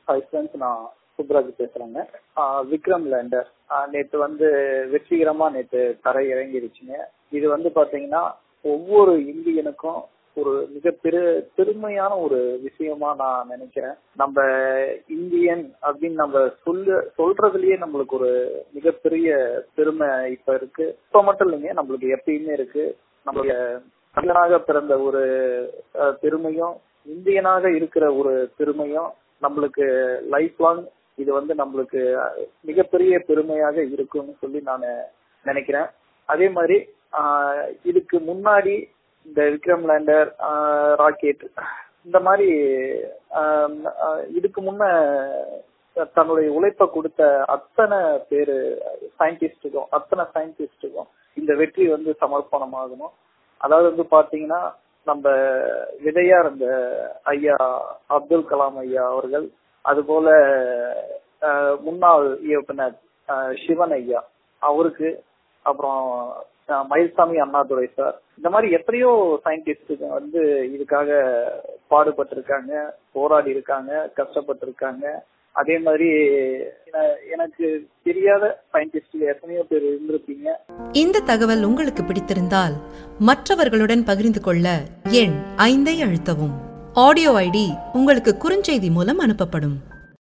hi friends நான் சுப்ராஜ் பேசுறேங்க ஆஹ் Vikram lander நேற்று வந்து வெற்றிகரமா நேற்று தரை இறங்கிருச்சுங்க இது வந்து பாத்தீங்கன்னா ஒவ்வொரு இந்தியனுக்கும் ஒரு மிக பெரு பெருமையான ஒரு விஷயமா நான் நினைக்கிறேன் நம்ம இந்தியன் அப்படின்னு நம்ம சொல்ல சொல்றதுலயே நம்மளுக்கு ஒரு மிகப்பெரிய பெருமை இப்ப இருக்கு இப்ப மட்டும் இல்லைங்க நம்மளுக்கு எப்பயுமே இருக்கு நம்மளுடைய தமிழனாக பிறந்த ஒரு அஹ், பெருமையும் இந்தியனாக இருக்கிற ஒரு பெருமையும் நம்மளுக்கு லைஃப் லாங் இது வந்து நம்மளுக்கு அஹ், மிகப்பெரிய பெருமையாக இருக்கும்னு சொல்லி நான் நினைக்கிறேன் அதே மாதிரி ஆஹ், இதுக்கு முன்னாடி இந்த விக்ரம் லேண்டர் ராக்கெட் இந்த மாதிரி ஆஹ், ஆஹ், இதுக்கு முன்ன தன்னுடைய உழைப்பை கொடுத்த அத்தனை பேரு சயின்டிஸ்டுக்கும் அத்தனை சயின்டிஸ்டுக்கும் இந்த வெற்றி வந்து சமர்ப்பணமாகணும் அதாவது வந்து பாத்தீங்கன்னா நம்ம விதையா இருந்த ஐயா அப்துல் கலாம் ஐயா அவர்கள் அதுபோல அஹ், முன்னாள் இயக்குனர் அஹ், சிவன் ஐயா அவருக்கு அப்புறம் அஹ், மயில்சாமி அண்ணாதுரை சார் இந்த மாதிரி எத்தனையோ சயின்டிஸ்டுங்க வந்து இதுக்காக பாடுபட்டிருக்காங்க போராடி இருக்காங்க கஷ்டப்பட்டிருக்காங்க அதே மாதிரி என- எனக்கு தெரியாத சயின்டிஸ்ட் எத்தனையோ பேர் இருந்திருப்பீங்க இந்த தகவல் உங்களுக்கு பிடித்திருந்தால் மற்றவர்களுடன் பகிர்ந்து கொள்ள எண் ஐந்தை அழுத்தவும் ஆடியோ ஐடி உங்களுக்கு குறுஞ்செய்தி மூலம் அனுப்பப்படும்